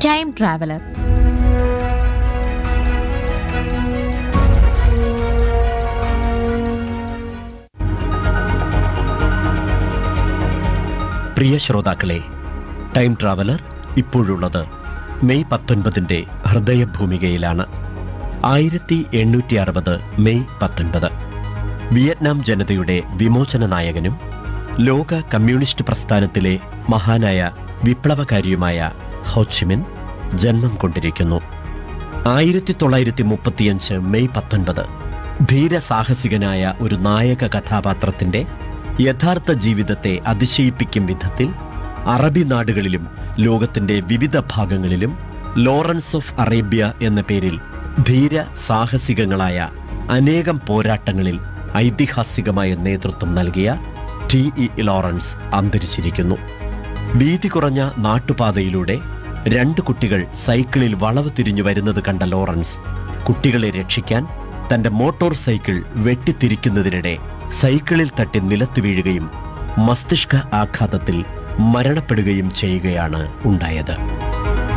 time traveller പ്രിയ ശ്രോതാക്കളെ time traveller ഇപ്പോഴുള്ളത് മെയ് പത്തൊൻപതിൻ്റെ ഹൃദയഭൂമികയിലാണ് ആയിരത്തി എണ്ണൂറ്റി അറുപത് മെയ് പത്തൊൻപത് വിയറ്റ്നാം ജനതയുടെ വിമോചന നായകനും ലോക കമ്മ്യൂണിസ്റ്റ് പ്രസ്ഥാനത്തിലെ മഹാനായ വിപ്ലവകാരിയുമായ ഹോച്ചിമിൻ ജന്മം കൊണ്ടിരിക്കുന്നു ആയിരത്തി തൊള്ളായിരത്തി മുപ്പത്തിയഞ്ച് മെയ് പത്തൊൻപത് ധീരസാഹസികനായ ഒരു നായക കഥാപാത്രത്തിന്റെ യഥാർത്ഥ ജീവിതത്തെ അതിശയിപ്പിക്കും വിധത്തിൽ അറബി നാടുകളിലും ലോകത്തിന്റെ വിവിധ ഭാഗങ്ങളിലും ലോറൻസ് ഓഫ് അറേബ്യ എന്ന പേരിൽ ധീര സാഹസികങ്ങളായ അനേകം പോരാട്ടങ്ങളിൽ ഐതിഹാസികമായ നേതൃത്വം നൽകിയ ടി ഇ ലോറൻസ് അന്തരിച്ചിരിക്കുന്നു വീതി കുറഞ്ഞ നാട്ടുപാതയിലൂടെ രണ്ട് കുട്ടികൾ സൈക്കിളിൽ വളവ് തിരിഞ്ഞു വരുന്നത് കണ്ട ലോറൻസ് കുട്ടികളെ രക്ഷിക്കാൻ തന്റെ മോട്ടോർ സൈക്കിൾ വെട്ടിത്തിരിക്കുന്നതിനിടെ സൈക്കിളിൽ തട്ടി നിലത്ത് വീഴുകയും മസ്തിഷ്ക ആഘാതത്തിൽ മരണപ്പെടുകയും ചെയ്യുകയാണ് ഉണ്ടായത്